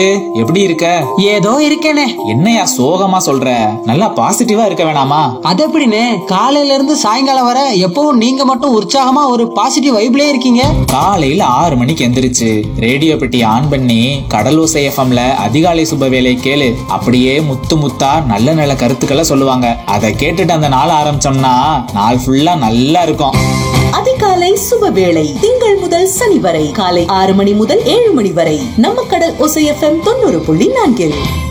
எப்படி இருக்க ஏதோ இருக்கேனே என்னையா சோகமா சொல்ற நல்லா பாசிட்டிவா இருக்க வேணாமா அது எப்படிண்ணே காலையில இருந்து சாயங்காலம் வர எப்பவும் நீங்க மட்டும் உற்சாகமா ஒரு பாசிட்டிவ் வைப்லயே இருக்கீங்க காலையில ஆறு மணிக்கு எந்திரிச்சு ரேடியோ பெட்டி ஆன் பண்ணி கடலோசை எஃப்எம்ல அதிகாலை சுப வேலை கேளு அப்படியே முத்து முத்தா நல்ல நல்ல கருத்துக்களை சொல்லுவாங்க அதை கேட்டுட்டு அந்த நாள் ஆரம்பிச்சோம்னா நாள் ஃபுல்லா நல்லா இருக்கும் அதிகாலை சுபவேளை திங்கள் முதல் சனி வரை காலை ஆறு மணி முதல் ஏழு மணி வரை நம்ம கடல் ஒசை எஃப்எம் தொண்ணூறு புள்ளி நான்கில்